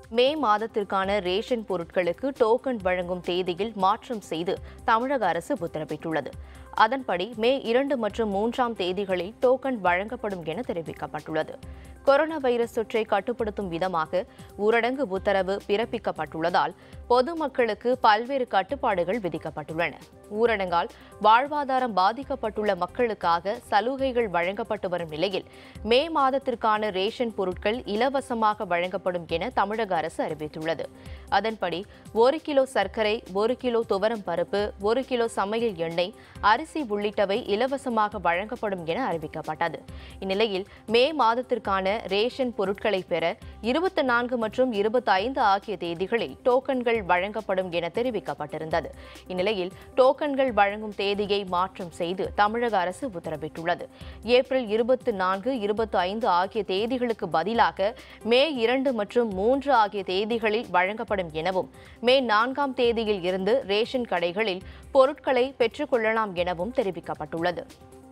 மே மாதத்திற்கான ரேஷன் பொருட்களுக்கு டோக்கன் வழங்கும் தேதியில் மாற்றம் செய்து தமிழக அரசு உத்தரவிட்டுள்ளது அதன்படி மே இரண்டு மற்றும் மூன்றாம் தேதிகளில் டோக்கன் வழங்கப்படும் என தெரிவிக்கப்பட்டுள்ளது கொரோனா வைரஸ் தொற்றை கட்டுப்படுத்தும் விதமாக ஊரடங்கு உத்தரவு பிறப்பிக்கப்பட்டுள்ளதால் பொதுமக்களுக்கு பல்வேறு கட்டுப்பாடுகள் விதிக்கப்பட்டுள்ளன ஊரடங்கால் வாழ்வாதாரம் பாதிக்கப்பட்டுள்ள மக்களுக்காக சலுகைகள் வழங்கப்பட்டு வரும் நிலையில் மே மாதத்திற்கான ரேஷன் பொருட்கள் இலவசமாக வழங்கப்படும் என தமிழக அரசு அறிவித்துள்ளது அதன்படி ஒரு கிலோ சர்க்கரை ஒரு கிலோ துவரம் பருப்பு ஒரு கிலோ சமையல் எண்ணெய் அரிசி உள்ளிட்டவை இலவசமாக வழங்கப்படும் என அறிவிக்கப்பட்டது இந்நிலையில் மே மாதத்திற்கான ரேஷன் பொருட்களை பெற இருபத்தி நான்கு மற்றும் இருபத்தி ஐந்து ஆகிய தேதிகளில் டோக்கன்கள் வழங்கப்படும் என தெரிவிக்கப்பட்டிருந்தது இந்நிலையில் டோக்கன்கள் வழங்கும் தேதியை மாற்றம் செய்து தமிழக அரசு உத்தரவிட்டுள்ளது ஏப்ரல் இருபத்தி நான்கு இருபத்தி ஐந்து ஆகிய தேதிகளுக்கு பதிலாக மே இரண்டு மற்றும் மூன்று ஆகிய தேதிகளில் வழங்கப்படும் எனவும் மே நான்காம் தேதியில் இருந்து ரேஷன் கடைகளில் பொருட்களை பெற்றுக்கொள்ளலாம் எனவும் தெரிவிக்கப்பட்டுள்ளது